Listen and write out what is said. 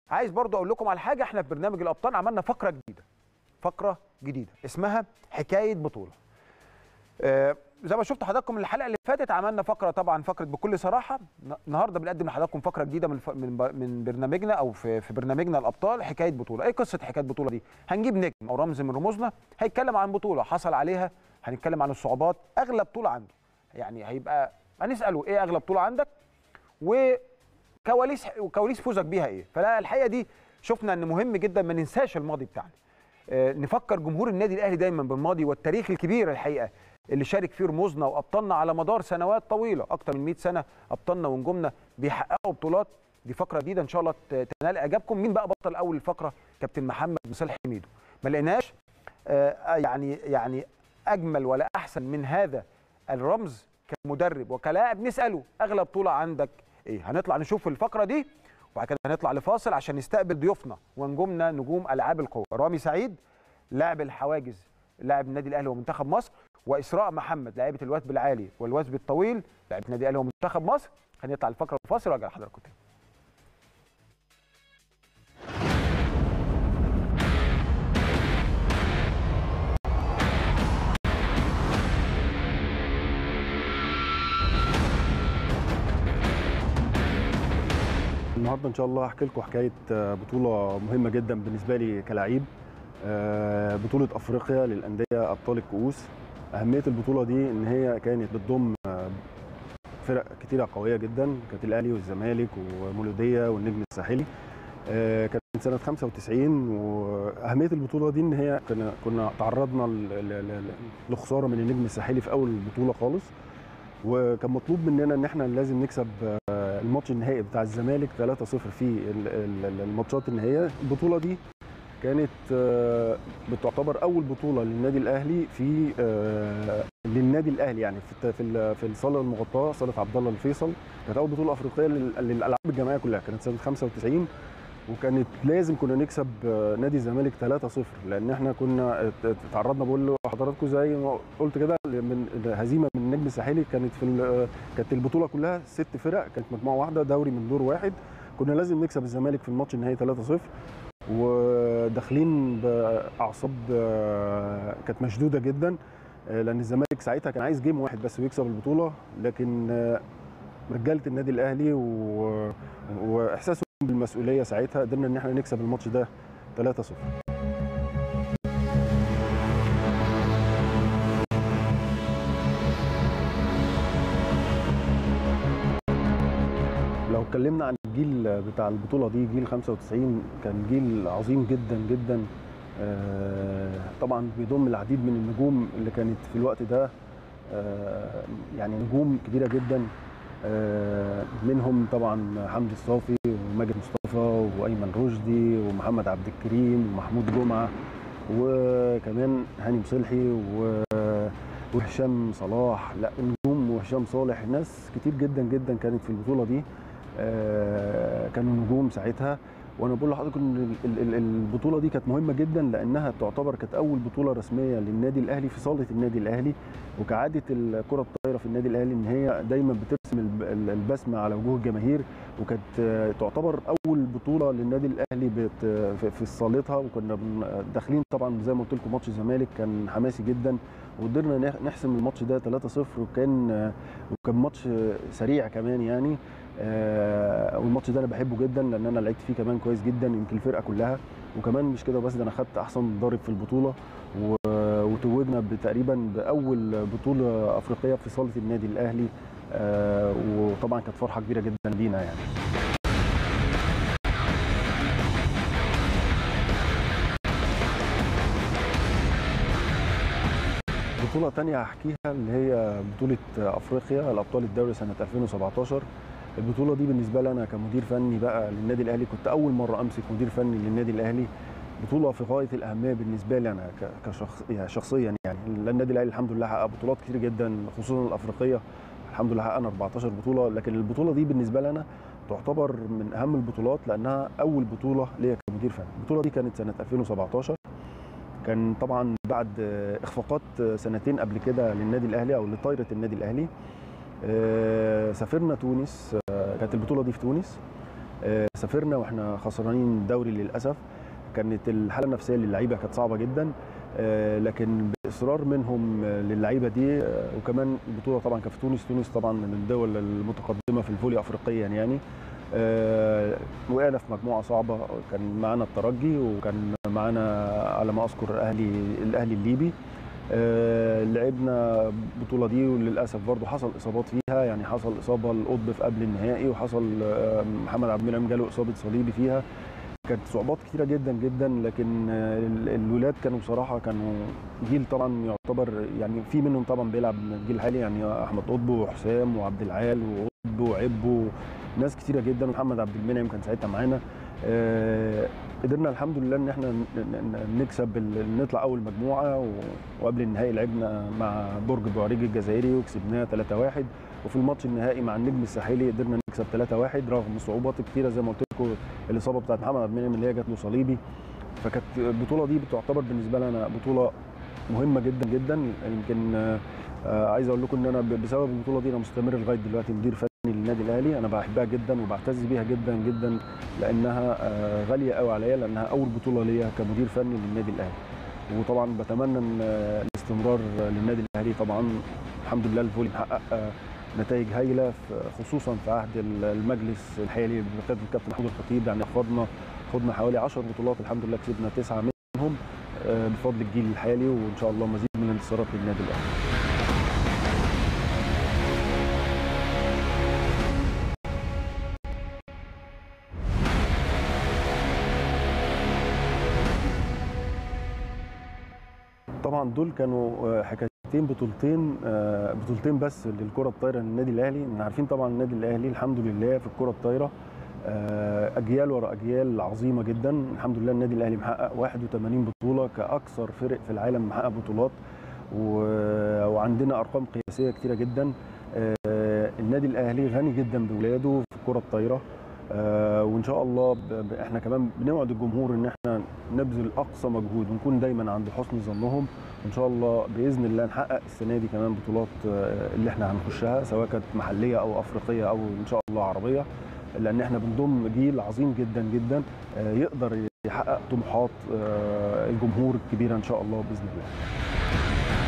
عايز برضو اقول لكم على حاجه احنا في برنامج الابطال عملنا فقره جديده فقره جديده اسمها حكايه بطوله آه زي ما شفت حضراتكم الحلقه اللي فاتت عملنا فقره طبعا فقره بكل صراحه النهارده بنقدم لحضراتكم فقره جديده من من من برنامجنا او في في برنامجنا الابطال حكايه بطوله ايه قصه حكايه بطوله دي هنجيب نجم او رمز من رموزنا هيتكلم عن بطوله حصل عليها هنتكلم عن الصعوبات اغلى بطوله عنده يعني هيبقى هنساله ايه اغلى بطوله عندك وكواليس وكواليس فوزك بيها ايه فلا الحقيقه دي شفنا ان مهم جدا ما ننساش الماضي بتاعنا آه نفكر جمهور النادي الاهلي دايما بالماضي والتاريخ الكبير الحقيقه اللي شارك فيه رموزنا وابطالنا على مدار سنوات طويله اكتر من 100 سنه ابطالنا ونجومنا بيحققوا بطولات دي فقره جديده ان شاء الله تنال اعجابكم مين بقى بطل اول الفقره كابتن محمد مصالح حميدو ما لقيناش آه يعني يعني اجمل ولا احسن من هذا الرمز كمدرب وكلاعب نساله اغلى بطوله عندك ايه هنطلع نشوف الفقره دي وبعد كده هنطلع لفاصل عشان نستقبل ضيوفنا ونجومنا نجوم العاب القوه رامي سعيد لاعب الحواجز لاعب النادي الاهلي ومنتخب مصر واسراء محمد لاعبه الوثب العالي والوثب الطويل لاعبه النادي الاهلي ومنتخب مصر هنطلع الفقره الفاصل وارجع لحضراتكم تاني النهارده ان شاء الله هحكي لكم حكايه بطوله مهمه جدا بالنسبه لي كلاعب بطوله افريقيا للانديه ابطال الكؤوس اهميه البطوله دي ان هي كانت بتضم فرق كتيره قويه جدا كانت الاهلي والزمالك ومولوديه والنجم الساحلي كانت من سنه 95 واهميه البطوله دي ان هي كنا كنا تعرضنا لخساره من النجم الساحلي في اول البطوله خالص وكان مطلوب مننا ان احنا لازم نكسب الماتش النهائي بتاع الزمالك 3-0 في الماتشات النهائيه البطوله دي كانت بتعتبر اول بطوله للنادي الاهلي في للنادي الاهلي يعني في في في الصاله المغطاه صاله عبد الله الفيصل كانت اول بطوله افريقيه للالعاب الجماعيه كلها كانت سنه 95 وكانت لازم كنا نكسب نادي الزمالك 3-0 لان احنا كنا تعرضنا بقول لحضراتكم زي ما قلت كده من هزيمه من النجم الساحلي كانت في كانت البطوله كلها ست فرق كانت مجموعه واحده دوري من دور واحد كنا لازم نكسب الزمالك في الماتش النهائي 3-0 وداخلين باعصاب كانت مشدوده جدا لان الزمالك ساعتها كان عايز جيم واحد بس ويكسب البطوله لكن رجاله النادي الاهلي و... واحساسهم بالمسؤوليه ساعتها قدرنا ان احنا نكسب الماتش ده 3-0 لو اتكلمنا عن الجيل بتاع البطوله دي جيل 95 كان جيل عظيم جدا جدا طبعا بيضم العديد من النجوم اللي كانت في الوقت ده يعني نجوم كبيره جدا منهم طبعا حمدي الصافي وماجد مصطفى وايمن رشدي ومحمد عبد الكريم ومحمود جمعه وكمان هاني مصلحي وهشام صلاح لا نجوم وهشام صالح ناس كتير جدا جدا كانت في البطوله دي كانوا نجوم ساعتها وانا بقول لحضرتك ان البطوله دي كانت مهمه جدا لانها تعتبر كانت اول بطوله رسميه للنادي الاهلي في صاله النادي الاهلي وكعاده الكره الطايره في النادي الاهلي ان هي دايما بترسم البسمه على وجوه الجماهير وكانت تعتبر اول بطوله للنادي الاهلي في صالتها وكنا داخلين طبعا زي ما قلت لكم ماتش الزمالك كان حماسي جدا وقدرنا نحسم الماتش ده 3-0 وكان وكان ماتش سريع كمان يعني والماتش ده انا بحبه جدا لان انا لعبت فيه كمان كويس جدا يمكن الفرقه كلها وكمان مش كده بس ده انا خدت احسن ضارب في البطوله وتوجنا تقريبا باول بطوله افريقيه في صاله النادي الاهلي وطبعا كانت فرحه كبيره جدا لينا يعني بطولة تانية هحكيها اللي هي بطولة أفريقيا الأبطال الدوري سنة 2017 البطولة دي بالنسبة لي أنا كمدير فني بقى للنادي الأهلي كنت أول مرة أمسك مدير فني للنادي الأهلي بطولة في غاية الأهمية بالنسبة لي أنا كشخص يعني شخصيا يعني النادي الأهلي الحمد لله حقق بطولات كتير جدا خصوصا الأفريقية الحمد لله حققنا 14 بطولة لكن البطولة دي بالنسبة لي أنا تعتبر من أهم البطولات لأنها أول بطولة ليا كمدير فني البطولة دي كانت سنة 2017 كان طبعا بعد اخفاقات سنتين قبل كده للنادي الاهلي او لطايره النادي الاهلي سافرنا تونس كانت البطوله دي في تونس آه، سافرنا واحنا خسرانين الدوري للاسف كانت الحاله النفسيه للعيبه كانت صعبه جدا آه، لكن باصرار منهم آه، للعيبه دي آه، وكمان البطوله طبعا كانت في تونس تونس طبعا من الدول المتقدمه في الفولي افريقيا يعني آه، وقعنا في مجموعه صعبه كان معانا الترجي وكان معانا على ما اذكر اهلي الاهلي الليبي آه، لعبنا البطوله دي وللاسف برضو حصل اصابات فيها يعني حصل اصابه القطب في قبل النهائي وحصل آه، محمد عبد المنعم جاله اصابه صليبي فيها كانت صعوبات كتيره جدا جدا لكن آه، ال- الولاد كانوا بصراحه كانوا جيل طبعا يعتبر يعني في منهم طبعا بيلعب من الجيل الحالي يعني احمد قطب وحسام وعبد العال وقطب وعبو ناس كتيره جدا ومحمد عبد المنعم كان ساعتها معانا آه، قدرنا الحمد لله ان احنا ن- ن- نكسب ال- نطلع اول مجموعه و- وقبل النهائي لعبنا مع برج بوعريج الجزائري وكسبناه 3-1 وفي الماتش النهائي مع النجم الساحلي قدرنا نكسب 3-1 رغم صعوبات كتيره زي ما قلت لكم الاصابه بتاعت محمد عبد المنعم اللي هي جات له صليبي فكانت البطوله دي بتعتبر بالنسبه لي انا بطوله مهمه جدا جدا يمكن آه، آه، عايز اقول لكم ان انا ب- بسبب البطوله دي انا مستمر لغايه دلوقتي مدير فني للنادي الاهلي انا بحبها جدا وبعتز بيها جدا جدا لانها آه، غاليه قوي عليا لانها اول بطوله ليا كمدير فني للنادي الاهلي وطبعا بتمنى ان آه، الاستمرار للنادي الاهلي طبعا الحمد لله الفولي محقق آه، نتائج هايله في- خصوصا في عهد ال- المجلس الحالي بقياده الكابتن محمود الخطيب يعني خدنا خدنا حوالي 10 بطولات الحمد لله كسبنا تسعه منهم آه، بفضل الجيل الحالي وان شاء الله مزيد من الانتصارات للنادي الاهلي طبعا دول كانوا آه، حكايتين بطولتين آه، بطولتين بس للكره الطايره للنادي الاهلي احنا عارفين طبعا النادي الاهلي الحمد لله في الكره الطايره آه، اجيال ورا اجيال عظيمه جدا الحمد لله النادي الاهلي محقق 81 بطوله كاكثر فرق في العالم محقق بطولات و- وعندنا ارقام قياسيه كتيره جدا آه، النادي الاهلي غني جدا باولاده في الكره الطايره آه، وان شاء الله ب- ب- احنا كمان بنوعد الجمهور ان احنا نبذل اقصى مجهود ونكون دايما عند حسن ظنهم وان شاء الله باذن الله نحقق السنه دي كمان بطولات آه، اللي احنا هنخشها سواء كانت محليه او افريقيه او ان شاء الله عربيه لان احنا بنضم جيل عظيم جدا جدا آه، يقدر يحقق طموحات آه، الجمهور الكبيره ان شاء الله باذن الله